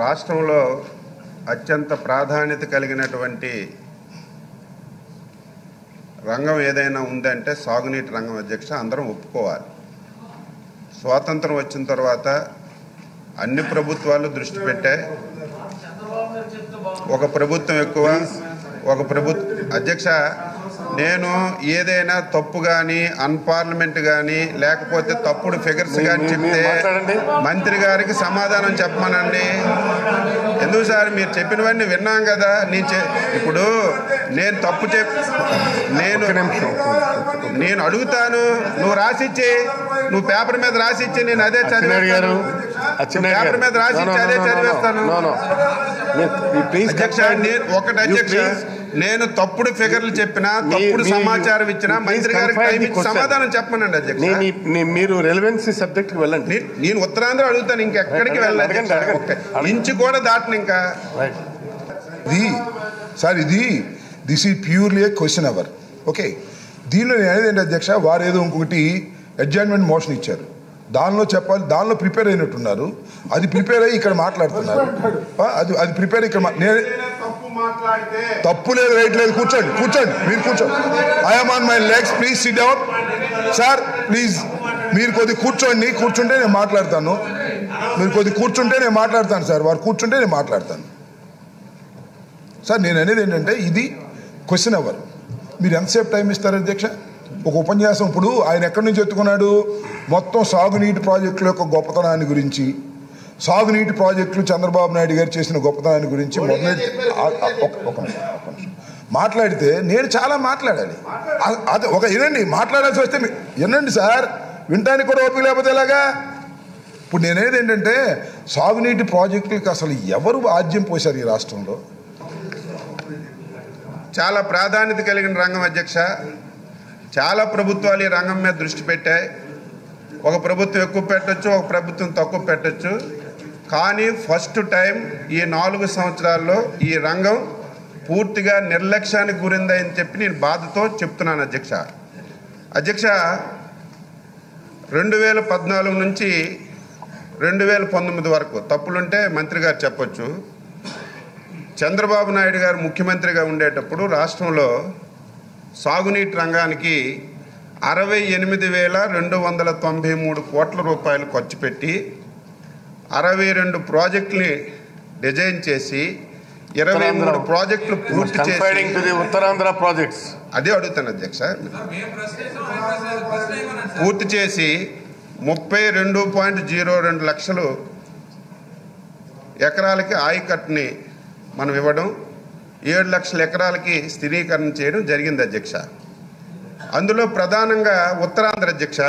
రాష్ట్రంలో అత్యంత ప్రాధాన్యత కలిగినటువంటి రంగం ఏదైనా ఉందంటే సాగునీటి రంగం అధ్యక్ష అందరం ఒప్పుకోవాలి స్వాతంత్రం వచ్చిన తర్వాత అన్ని ప్రభుత్వాలు దృష్టి పెట్టాయి ఒక ప్రభుత్వం ఎక్కువ ఒక ప్రభుత్వ అధ్యక్ష నేను ఏదైనా తప్పు కానీ అన్పార్లమెంట్ కానీ లేకపోతే తప్పుడు ఫిగర్స్ మీ- కానీ మీ- చెప్తే మీరు మాట్లాడండి. మంత్రి గారికి సమాధానం చెప్పమనండి ఎందుకు సార్ మీరు చెప్పినవన్నీ విన్నాం కదా నేను చె- ఇప్పుడు నేను తప్పు చెప్ నేను ఒక్క నిమిషం నేను అడుగుతాను నువ్వు రాసిచ్చి నువ్వు పేపర్ మీద రాసిచ్చి నేను అదే అచ్చెన్నాయుడు గారు చదివేస్తాను అచ్చెన్నాయుడు పేపర్ మీద రాసి ఇచ్చి అదే చదివేస్తాను ప్లీజ్ అధ్యక్ష నేను ఒకటి అధ్యక్ష నేను తప్పుడు ఫిగర్లు చెప్పినా తప్పుడు మీ- సమాచారం ఇచ్చినా you please మంత్రి గారికి confine టైం the ఇచ్చి question. సమాధానం చెప్పమనండి అధ్యక్ష నేను ఈ- నే- మీరు రెలవెన్సీ సబ్జెక్ట్ కి వెళ్ళండి నే- నేను ఉత్తరాంధ్ర అడుగుతాను ఇంకెక్కడికి వెళ్ళను అడగండి, అధ్యక్ష. అడగండి. ఒక్క ఇంచు కూడా దాటను ఇంకా రైట్ ఇది సార్ ఇది దిస్ ఈ purely a question hour okay దీనిలో నేను అనేది ఏంటి అధ్యక్ష వారు ఏదో ఇంకొకటి అడ్జాయిన్మెంట్ మోషన్ ఇచ్చారు దానిలో చెప్పాలి దానిలో ప్రిపేర్ అయినట్టున్నారు అది ప్రిపేర్ అయ్యి ఇక్కడ మాట్లాడుతున్నారు ఆ, అది అది ప్రిపేర్ ఇక్కడ మా- నేను తప్పు మాట్లాడితే తప్పు లేదు రైట్ లేదు కూర్చోండి కూర్చోండి మీరు కూర్చోండి I'm on my legs please sit down sir please మీరు కొద్ది కూర్చోండి కూర్చుంటే నేను మాట్లాడతాను మీరు కొద్ది కూర్చుంటే నేను మాట్లాడతాను సార్ వారు కూర్చుంటే నేను మాట్లాడతాను సార్ నేను అనేది ఏంటంటే ఇది క్వశ్చన్ అవర్ మీరు ఎంతసేపు టైం ఇస్తారు అధ్యక్ష ఒక ఉపన్యాసం ఇప్పుడు ఆయన ఎక్కడి నుంచి ఎత్తుకున్నాడు మొత్తం సాగునీటి ప్రాజెక్టుల యొక్క గొప్పతనాన్ని గురించి సాగునీటి ప్రాజెక్టులు చంద్రబాబు నాయుడు గారు చేసిన గొప్పతనాన్ని గురించి మొదలెట్టి ఆ- ఆ- ఒక- ఒక నిమిషం, ఒక నిమిషం. మాట్లాడితే నేను చాలా మాట్లాడాలి అ- అది ఒక వినండి మాట్లాడాల్సి వస్తే మీ- వినండి సార్ వినటానికి కూడా ఓపిక లేకపోతే ఎలాగా ఇప్పుడు నేనేది ఏంటంటే సాగునీటి ప్రాజెక్టులకు అసలు ఎవరు ఆద్యం పోశారు ఈ రాష్ట్రంలో చాలా ప్రాధాన్యత కలిగిన రంగం అధ్యక్ష చాలా ప్రభుత్వాలు ఈ రంగం మీద దృష్టి పెట్టాయి ఒక ప్రభుత్వం ఎక్కువ పెట్టొచ్చు ఒక ప్రభుత్వం తక్కువ పెట్టొచ్చు కానీ ఫస్ట్ టైం ఈ నాలుగు సంవత్సరాల్లో ఈ రంగం పూర్తిగా నిర్లక్ష్యానికి గురిందని చెప్పి నేను బాధతో చెప్తున్నాను అధ్యక్ష అధ్యక్ష రెండు వేల పద్నాలుగు నుంచి రెండు వేల పంతొమ్మిది వరకు తప్పులుంటే మంత్రి గారు చెప్పొచ్చు చంద్రబాబు నాయుడు గారు ముఖ్యమంత్రిగా ఉండేటప్పుడు రాష్ట్రంలో సాగునీటి రంగానికి అరవై ఎనిమిది వేల రెండు వందల తొంభై మూడు కోట్ల రూపాయలు ఖర్చు పెట్టి అరవై రెండు ప్రాజెక్టుని డిజైన్ చేసి ఇరవై మూడు ప్రాజెక్టులు పూర్తి కన్ఫైడింగ్ టు చేసి ది ఉత్తరాంధ్ర ప్రాజెక్ట్స్ అదే అడుగుతాను అధ్యక్ష పూర్తి చేసి ముప్పై రెండు పాయింట్ జీరో రెండు లక్షలు ఎకరాలకి ఆయకట్టుని మనం ఇవ్వడం ఏడు లక్షల ఎకరాలకి స్థిరీకరణ చేయడం జరిగింది అధ్యక్ష అందులో ప్రధానంగా ఉత్తరాంధ్ర అధ్యక్ష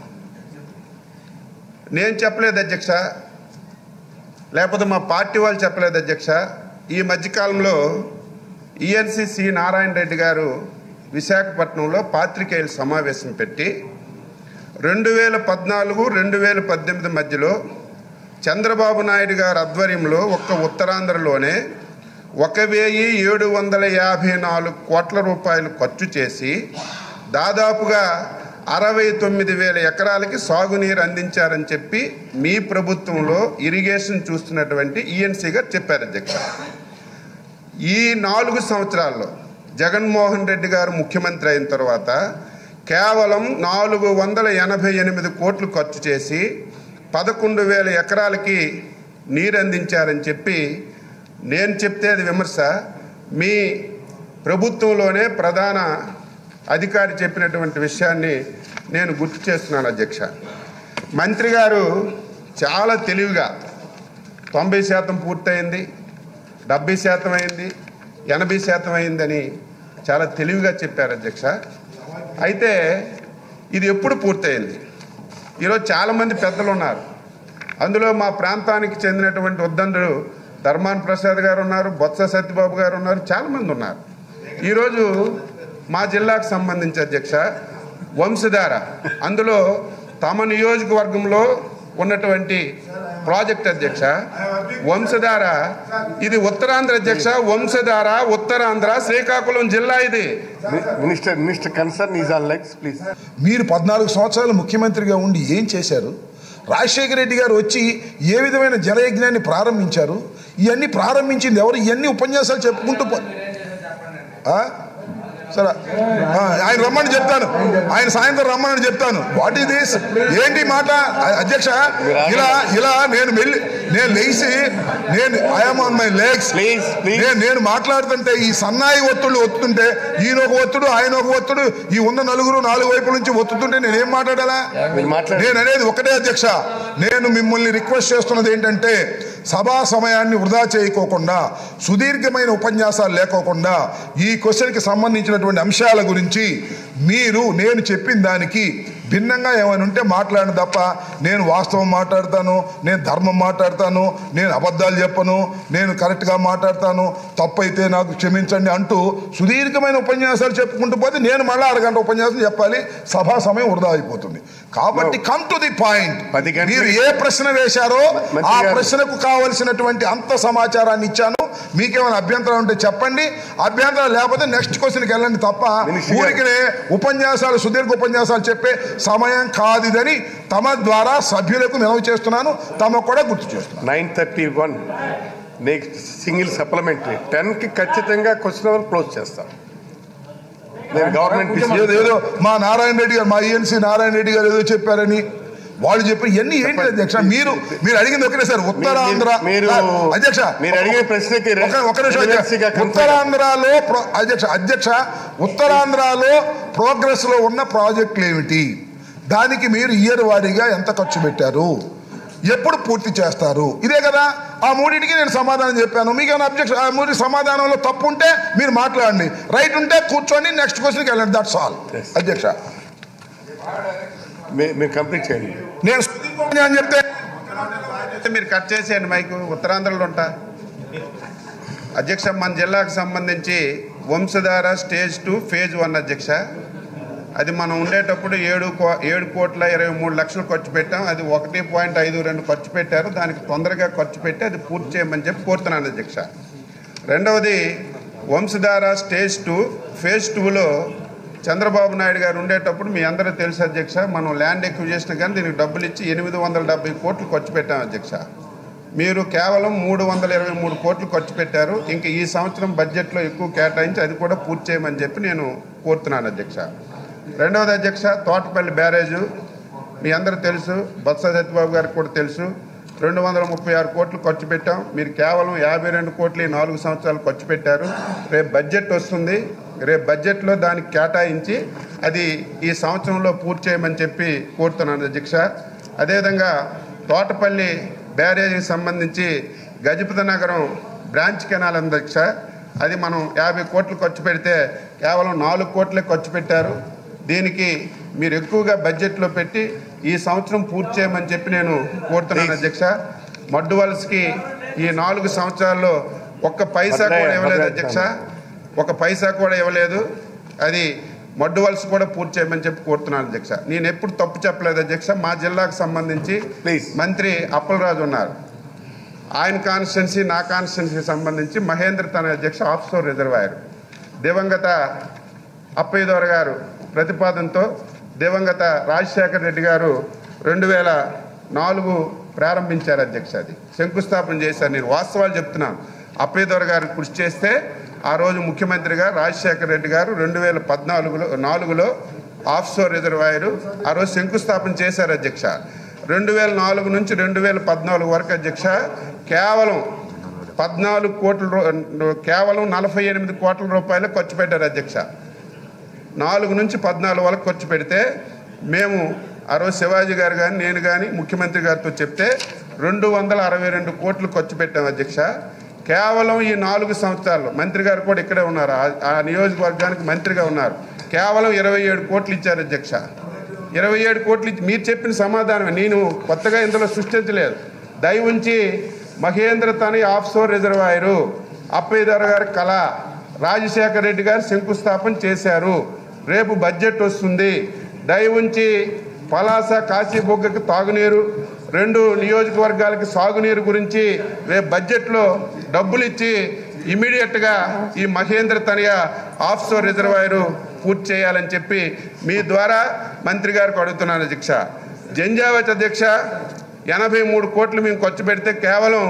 నేను చెప్పలేదు అధ్యక్ష లేకపోతే మా పార్టీ వాళ్ళు చెప్పలేదు అధ్యక్ష ఈ మధ్యకాలంలో ఈఎన్సి సి నారాయణ రెడ్డి గారు విశాఖపట్నంలో పాత్రికేయుల సమావేశం పెట్టి రెండు వేల పద్నాలుగు రెండు వేల పద్దెనిమిది మధ్యలో చంద్రబాబు నాయుడు గారి ఆధ్వర్యంలో ఒక్క ఉత్తరాంధ్రలోనే ఒక వెయ్యి ఏడు వందల యాభై నాలుగు కోట్ల రూపాయలు ఖర్చు చేసి దాదాపుగా అరవై తొమ్మిది వేల ఎకరాలకి సాగునీరు అందించారని చెప్పి మీ ప్రభుత్వంలో ఇరిగేషన్ చూస్తున్నటువంటి ఈఎన్సీ గారు చెప్పారు అధ్యక్ష ఈ నాలుగు సంవత్సరాల్లో జగన్మోహన్ రెడ్డి గారు ముఖ్యమంత్రి అయిన తర్వాత కేవలం నాలుగు వందల ఎనభై ఎనిమిది కోట్లు ఖర్చు చేసి పదకొండు వేల ఎకరాలకి నీరు అందించారని చెప్పి నేను చెప్తే అది విమర్శ మీ ప్రభుత్వంలోనే ప్రధాన అధికారి చెప్పినటువంటి విషయాన్ని నేను గుర్తు చేస్తున్నాను అధ్యక్ష మంత్రి గారు చాలా తెలివిగా తొంభై శాతం పూర్తయింది డెబ్బై శాతం అయింది ఎనభై శాతం అయిందని చాలా తెలివిగా చెప్పారు అధ్యక్ష అయితే ఇది ఎప్పుడు పూర్తయింది ఈరోజు చాలామంది పెద్దలు ఉన్నారు అందులో మా ప్రాంతానికి చెందినటువంటి ఉద్దండులు ధర్మాన్ ప్రసాద్ గారు ఉన్నారు బొత్స సత్యబాబు గారు ఉన్నారు చాలామంది ఉన్నారు ఈరోజు మా జిల్లాకు సంబంధించి అధ్యక్ష వంశధార అందులో తమ నియోజకవర్గంలో ఉన్నటువంటి ప్రాజెక్ట్ అధ్యక్ష వంశధార ఇది ఉత్తరాంధ్ర అధ్యక్ష వంశధార ఉత్తరాంధ్ర శ్రీకాకుళం జిల్లా ఇది minister minister concern is on legs please మీరు పద్నాలుగు సంవత్సరాలు ముఖ్యమంత్రిగా ఉండి ఏం చేశారు రాజశేఖర రెడ్డి గారు వచ్చి ఏ విధమైన జలయజ్ఞాన్ని ప్రారంభించారు ఇవన్నీ ప్రారంభించింది ఎవరు ఇవన్నీ ఉపన్యాసాలు చెప్పుకుంటూ పో ఆ? సరే ఆ, ఆయన రమ్మని చెప్తాను ఆయన సాయంత్రం రమ్మని చెప్తాను వాట్ ఈస్ దిస్ ఏంటి మాట అ- అధ్యక్ష ఇలా ఇలా నేను వెళ్ళి నేను లేచి నేను I'm on my legs Please, please. నేను నేను మాట్లాడుతుంటే ఈ సన్నాయి ఒత్తుడు ఒత్తుంటే ఈయన ఒక ఒత్తుడు ఆయన ఒక ఒత్తుడు ఈ ఉన్న నలుగురు నాలుగు వైపుల నుంచి ఒత్తుతుంటే నేనేం మాట్లాడాలా మీరు మాట్లాడండి. నేను అనేది ఒకటే అధ్యక్ష నేను మిమ్మల్ని రిక్వెస్ట్ చేస్తున్నది ఏంటంటే సభా సమయాన్ని వృధా చేయకోకుండా సుదీర్ఘమైన ఉపన్యాసాలు లేకోకుండా ఈ క్వశ్చన్కి సంబంధించినటువంటి అంశాల గురించి మీరు నేను చెప్పిన దానికి భిన్నంగా ఏమైనా ఉంటే మాట్లాడిన తప్ప నేను వాస్తవం మాట్లాడతాను నేను ధర్మం మాట్లాడతాను నేను అబద్ధాలు చెప్పను నేను కరెక్ట్గా మాట్లాడతాను తప్పైతే నాకు క్షమించండి అంటూ సుదీర్ఘమైన ఉపన్యాసాలు చెప్పుకుంటూ పోతే నేను మళ్ళీ అరగంట ఉపన్యాసం చెప్పాలి సభా సమయం వృధా అయిపోతుంది కాబట్టి కమ్ టు ది పాయింట్ పది గంటలు- మీరు ఏ ప్రశ్న వేశారో మంత్రి ఆ గారు. ప్రశ్నకు కావలసినటువంటి అంత సమాచారాన్ని ఇచ్చాను మీకేమైనా అభ్యంతరం ఉంటే చెప్పండి అభ్యంతరం లేకపోతే నెక్స్ట్ క్వశ్చన్కి వెళ్ళండి తప్ప మినిస్టర్ గారు. ఊరికనే ఉపన్యాసాలు సుదీర్ఘ ఉపన్యాసాలు చెప్పే సమయం కాదిదని తమ ద్వారా సభ్యులకు మనవి చేస్తున్నాను తమకు కూడా గుర్తు చేస్తున్నాను nine thirty one next single supplementary టెన్కి ఖచ్చితంగా క్వశ్చన్ అవర్ క్లోజ్ చేస్తాం నేను గవర్నమెంట్ ఏదో ఏదో మా నారాయణ రెడ్డి గారు మా ఈఎన్సీ నారాయణ రెడ్డి గారు ఏదో చెప్పారని వాళ్ళు చెప్పి ఇవన్నీ ఏంటి అధ్యక్ష మీరు మీరు అడిగింది ఒకటే సార్ ఉత్తరాంధ్ర మీరు అధ్యక్ష మీరు అడిగిన ప్రశ్నకి రె- ఒక ఒక నిమిషం relevancy అధ్యక్ష. గా confirm ఉత్తరాంధ్రలో ప్రో- అధ్యక్ష అధ్యక్ష ఉత్తరాంధ్రలో ప్రోగ్రెస్ లో ఉన్న ప్రాజెక్టులు ఏమిటి దానికి మీరు ఇయర్ వారీగా ఎంత ఖర్చు పెట్టారు ఎప్పుడు పూర్తి చేస్తారు ఇదే కదా ఆ మూడింటికి నేను సమాధానం చెప్పాను మీకు ఏమైనా అబ్జెక్షన్ ఆ మూడి సమాధానంలో తప్పు ఉంటే మీరు మాట్లాడండి రైట్ ఉంటే కూర్చోండి నెక్స్ట్ క్వశ్చన్కి వెళ్ళండి దట్స్ ఆల్ Yes. అధ్యక్ష మీ- మీరు కంప్లీట్ చేయండి నేను సుదీర్ఘంగా అని చెప్తే అయితే మీరు కట్ చేసేయండి మైకు ఉత్తరాంధ్రలో ఉంటా అధ్యక్ష మన జిల్లాకు సంబంధించి Vamsadhara stage two phase one అధ్యక్ష అది మనం ఉండేటప్పుడు ఏడు కో- ఏడు కోట్ల ఇరవై మూడు లక్షలు ఖర్చు పెట్టాం అది ఒకటి పాయింట్ ఐదు రెండు ఖర్చు పెట్టారు దానికి తొందరగా ఖర్చు పెట్టి అది పూర్తి చేయమని చెప్పి కోరుతున్నాను అధ్యక్ష రెండవది వంశధార స్టేజ్ టూ ఫేజ్ టూలో చంద్రబాబు నాయుడు గారు ఉండేటప్పుడు మీ అందరూ తెలుసు అధ్యక్ష మనం ల్యాండ్ ఎక్విజేషన్ కానీ దీనికి డబ్బులు ఇచ్చి ఎనిమిది వందల డెబ్బై కోట్లు ఖర్చు పెట్టాం అధ్యక్ష మీరు కేవలం మూడు వందల ఇరవై మూడు కోట్లు ఖర్చు పెట్టారు ఇంకా ఈ సంవత్సరం బడ్జెట్లో ఎక్కువ కేటాయించి అది కూడా పూర్తి చేయమని చెప్పి నేను కోరుతున్నాను అధ్యక్ష రెండవది అధ్యక్ష తోటపల్లి బ్యారేజు మీ అందరూ తెలుసు బొత్స సత్యబాబు గారికి కూడా తెలుసు రెండు వందల ముప్పై ఆరు కోట్లు ఖర్చు పెట్టాం మీరు కేవలం యాభై రెండు కోట్లు ఈ నాలుగు సంవత్సరాలు ఖర్చు పెట్టారు రేపు బడ్జెట్ వస్తుంది రేపు బడ్జెట్లో దానికి కేటాయించి అది ఈ సంవత్సరంలో పూర్తి చేయమని చెప్పి కోరుతున్నాను అధ్యక్ష అదేవిధంగా తోటపల్లి బ్యారేజీకి సంబంధించి గజపతి నగరం బ్రాంచ్ కెనాల్ ఉంది అధ్యక్ష అది మనం యాభై కోట్లు ఖర్చు పెడితే కేవలం నాలుగు కోట్లే ఖర్చు పెట్టారు దీనికి మీరు ఎక్కువగా బడ్జెట్లో పెట్టి ఈ సంవత్సరం పూర్తి చేయమని చెప్పి నేను కోరుతున్నాను అధ్యక్ష మడ్డు వలసకి ఈ నాలుగు సంవత్సరాల్లో ఒక్క పైసా కూడా ఇవ్వలేదు అధ్యక్ష ఒక పైసా కూడా ఇవ్వలేదు అది మడ్డు వలస కూడా పూర్తి చేయమని చెప్పి కోరుతున్నాను అధ్యక్ష నేను ఎప్పుడు తప్పు చెప్పలేదు అధ్యక్ష మా జిల్లాకు సంబంధించి Please. మంత్రి అప్పలరాజు ఉన్నారు ఆయన కాన్స్టిట్యున్సీ నా కాన్స్టిట్యున్సీకి సంబంధించి మహేంద్ర తన అధ్యక్ష ఆఫ్షోర్ రిజర్వాయర్ దివంగత అప్పయ్యదోర గారు ప్రతిపాదనతో దివంగత రాజశేఖర రెడ్డి గారు రెండు వేల నాలుగు ప్రారంభించారు అధ్యక్ష అది శంకుస్థాపన చేశారు నేను వాస్తవాలు చెప్తున్నాను అప్పయ్యదోర గారు కృషి చేస్తే ఆ రోజు ముఖ్యమంత్రిగా రాజశేఖర రెడ్డి గారు రెండు వేల పద్నాలుగులో నాలుగులో ఆఫ్షోర్ రిజర్వాయరు ఆ రోజు శంకుస్థాపన చేశారు అధ్యక్ష రెండు వేల నాలుగు నుంచి రెండు వేల పద్నాలుగు వరకు అధ్యక్ష కేవలం పద్నాలుగు కోట్ల రూ- కేవలం నలభై ఎనిమిది కోట్ల రూపాయలు ఖర్చు పెట్టారు అధ్యక్ష నాలుగు నుంచి పద్నాలుగు వరకు ఖర్చు పెడితే మేము ఆ రోజు శివాజీ గారు కానీ నేను కానీ ముఖ్యమంత్రి గారితో చెప్తే రెండు వందల అరవై రెండు కోట్లు ఖర్చు పెట్టాం అధ్యక్ష కేవలం ఈ నాలుగు సంవత్సరాలు మంత్రి గారు కూడా ఇక్కడే ఉన్నారు ఆ- ఆ నియోజకవర్గానికి మంత్రిగా ఉన్నారు కేవలం ఇరవై ఏడు కోట్లు ఇచ్చారు అధ్యక్ష ఇరవై ఏడు కోట్లు ఇచ్చి మీరు చెప్పిన సమాధానమే నేను కొత్తగా ఇందులో సృష్టించలేదు దయ ఉంచి మహేంద్ర తని ఆఫ్షోర్ రిజర్వాయరు అప్పయ్యధర గారి కళ రాజశేఖర రెడ్డి గారు శంకుస్థాపన చేశారు రేపు బడ్జెట్ వస్తుంది దయ ఉంచి పలాస కాశీబొగ్గకి తాగునీరు రెండు నియోజకవర్గాలకి సాగునీరు గురించి రేపు బడ్జెట్లో డబ్బులు ఇచ్చి ఇమీడియట్గా ఈ మహేంద్ర తనయ ఆఫ్షోర్ రిజర్వాయరు పూర్తి చేయాలని చెప్పి మీ ద్వారా మంత్రి గారికి అడుగుతున్నాను అధ్యక్ష జంజావత్ అధ్యక్ష ఎనభై మూడు కోట్లు మేము ఖర్చు పెడితే కేవలం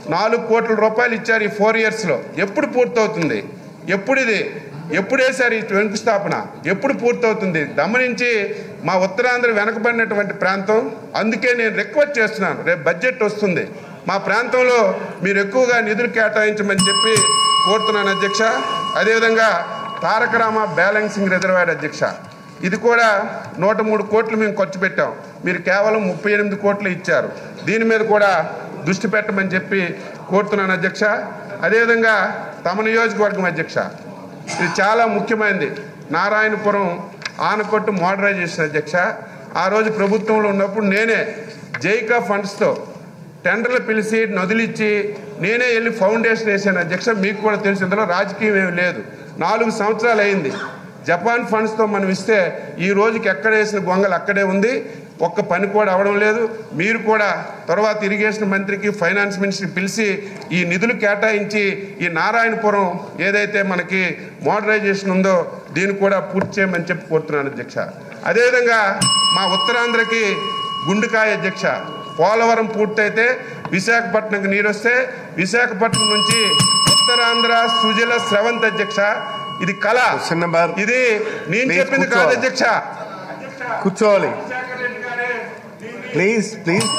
నాలుగు కోట్ల రూపాయలు ఇచ్చారు ఈ ఫోర్ ఇయర్స్లో ఎప్పుడు పూర్తవుతుంది ఎప్పుడు ఇది ఎప్పుడు వేశారు ఈ శంకుస్థాపన ఎప్పుడు పూర్తవుతుంది గమనించి మా ఉత్తరాంధ్ర వెనకబడినటువంటి ప్రాంతం అందుకే నేను రిక్వెస్ట్ చేస్తున్నాను రేపు బడ్జెట్ వస్తుంది మా ప్రాంతంలో మీరు ఎక్కువగా నిధులు కేటాయించమని చెప్పి కోరుతున్నాను అధ్యక్ష అదేవిధంగా తారక రామ బ్యాలెన్సింగ్ రిజర్వాయర్ అధ్యక్ష ఇది కూడా నూట మూడు కోట్లు మేము ఖర్చు పెట్టాం మీరు కేవలం ముప్పై ఎనిమిది కోట్లు ఇచ్చారు దీని మీద కూడా దృష్టి పెట్టమని చెప్పి కోరుతున్నాను అధ్యక్ష అదేవిధంగా తమ నియోజకవర్గం అధ్యక్ష ఇది చాలా ముఖ్యమైనది నారాయణపురం ఆనకొట్టు మోడరైజేషన్ అధ్యక్ష ఆ రోజు ప్రభుత్వంలో ఉన్నప్పుడు నేనే జైకా ఫండ్స్తో టెండర్లు పిలిచి నదిలిచ్చి నేనే వెళ్ళి ఫౌండేషన్ వేసాను అధ్యక్ష మీకు కూడా తెలిసి ఇందులో రాజకీయం ఏమి లేదు నాలుగు సంవత్సరాలు అయింది జపాన్ ఫండ్స్తో మనం ఇస్తే ఈ రోజుకి ఎక్కడ వేసిన గొంగలు అక్కడే ఉంది ఒక్క పని కూడా అవడం లేదు మీరు కూడా తర్వాత ఇరిగేషన్ మంత్రికి ఫైనాన్స్ మినిస్టర్కి పిలిచి ఈ నిధులు కేటాయించి ఈ నారాయణపురం ఏదైతే మనకి మోడరైజేషన్ ఉందో దీన్ని కూడా పూర్తి చేయమని చెప్పి కోరుతున్నాను అధ్యక్ష అదేవిధంగా మా ఉత్తరాంధ్రకి గుండుకాయ అధ్యక్ష పోలవరం పూర్తయితే విశాఖపట్నంకి నీరు వస్తే విశాఖపట్నం నుంచి ఉత్తరాంధ్ర సుజల స్రవంత్ అధ్యక్ష ఇది కళ క్వశ్చన్ నెంబర్ ఇది నేను Please చెప్పింది కాదు కూర్చోవాలి. అధ్యక్ష కూర్చోవాలి ప్లీజ్ ప్లీజ్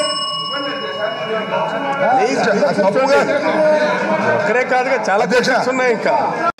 ప్లీజ్ తప్పుగా ఒక్కరే కాదుగా చాలా అధ్యక్ష. క్వశ్చన్స్ ఉన్నాయి ఇంకా